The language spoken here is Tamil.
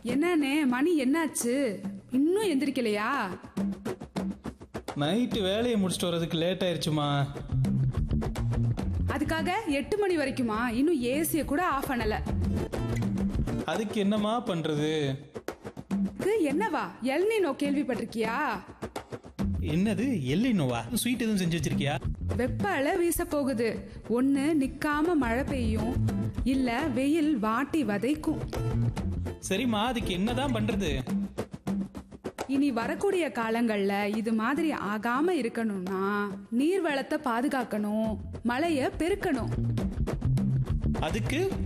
என்னண்ணே மணி என்னாச்சு இன்னும் எந்திரிக்கலையா நைட்டு வேலையை முடிச்சுட்டு வர்றதுக்கு லேட் ஆயிடுச்சுமா அதுக்காக எட்டு மணி வரைக்குமா இன்னும் ஏசிய கூட ஆஃப் பண்ணல அதுக்கு என்னம்மா பண்றது இது என்னவா எல்னினோ கேள்விப்பட்டிருக்கியா என்னது எல்லினோவா ஸ்வீட் எதுவும் செஞ்சு வச்சிருக்கியா வெப்ப அலை வீச போகுது ஒண்ணு நிக்காம மழை பெய்யும் இல்ல வெயில் வாட்டி வதைக்கும் சரிம்மா அதுக்கு என்னதான் பண்றது இனி வரக்கூடிய காலங்கள்ல இது மாதிரி ஆகாம இருக்கணும்னா நீர் வளத்தை பாதுகாக்கணும் மழைய பெருக்கணும் அதுக்கு